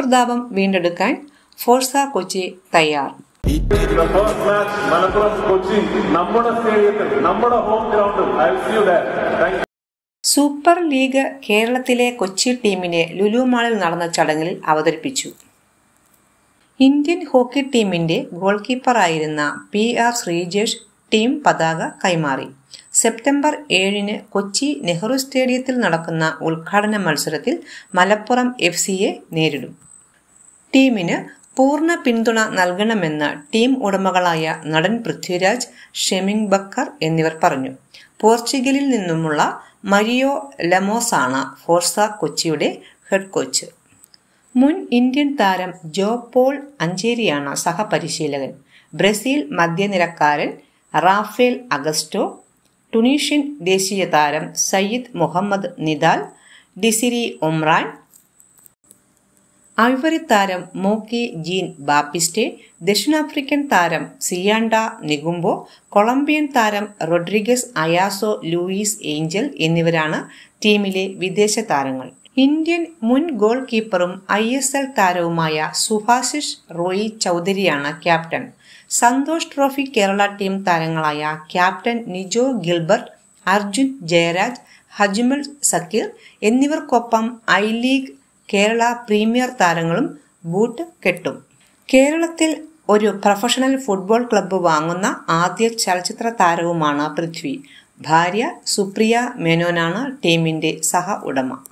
നേതൃത്വം വീണ്ടെടുക്കാൻ ഫോഴ്സ കൊച്ചി തയ്യാർ The first match, Malappuram Kochi, നമ്മുടെ സ്റ്റേഡിയത്തിൽ നമ്മുടെ ഹോം ഗ്രൗണ്ടിൽ I see you that thank you super league കേരളത്തിലെ കൊച്ചി ടീമിനെ ലുലു മാളിൽ നടന്ന ചടങ്ങിൽ അവതരിപ്പിച്ചു ഇന്ത്യൻ ഹോക്കി ടീമിന്റെ ഗോൾ കീപ്പറായിരുന്ന പി ആർ ശ്രീജേഷ് ടീം പതാക കൈമാറി സെപ്റ്റംബർ ഏഴിന് കൊച്ചി നെഹ്റു സ്റ്റേഡിയത്തിൽ നടക്കുന്ന ഉദ്ഘാടന മത്സരത്തിൽ മലപ്പുറം എഫ് സിയെ നേരിടും ടീമിന് പൂർണ്ണ പിന്തുണ നൽകണമെന്ന് ടീം ഉടമകളായ നടൻ പൃഥ്വിരാജ് ഷെമിൻ ബക്കർ എന്നിവർ പറഞ്ഞു പോർച്ചുഗലിൽ നിന്നുമുള്ള മരിയോ ലമോസാണ് ഫോർസ കൊച്ചിയുടെ ഹെഡ് കോച്ച് മുൻ ഇന്ത്യൻ താരം ജോ പോൾ അഞ്ചേരിയാണ് സഹപരിശീലകൻ ബ്രസീൽ മധ്യനിരക്കാരൻ റാഫേൽ അഗസ്റ്റോ ടുണീഷ്യൻ ദേശീയ താരം Sayed Mohamed Nidhal Desiri Omran Ivory താരം മോക്കി ജീൻ ബാപ്പിസ്റ്റെ ദക്ഷിണാഫ്രിക്കൻ താരം സിയാണ്ട നിഗുംബോ കൊളംബിയൻ താരം റൊഡ്രിഗസ് അയാസോ ലൂയിസ് ഏഞ്ചൽ എന്നിവരാണ് ടീമിലെ വിദേശ താരങ്ങൾ ഇന്ത്യൻ മുൻ ഗോൾ കീപ്പറും ഐ എസ് എൽ താരവുമായ സുഭാശിഷ് റോയി ചൗധരിയാണ് captain Santosh trophy Kerala team താരങ്ങളായ ക്യാപ്റ്റൻ നിജോ ഗിൽബർട്ട് അർജുൻ ജയരാജ് ഹജ്മൽ സക്കീർ എന്നിവർക്കൊപ്പം ഐ ലീഗ് കേരള പ്രീമിയർ താരങ്ങളും ബൂട്ട് കെട്ടും കേരളത്തിൽ ഒരു പ്രൊഫഷണൽ ഫുട്ബോൾ ക്ലബ്ബ് വാങ്ങുന്ന ആദ്യ ചലച്ചിത്ര താരവുമാണ് പൃഥ്വി ഭാര്യ സുപ്രിയ മേനോനാണ് ടീമിന്റെ സഹ ഉടമ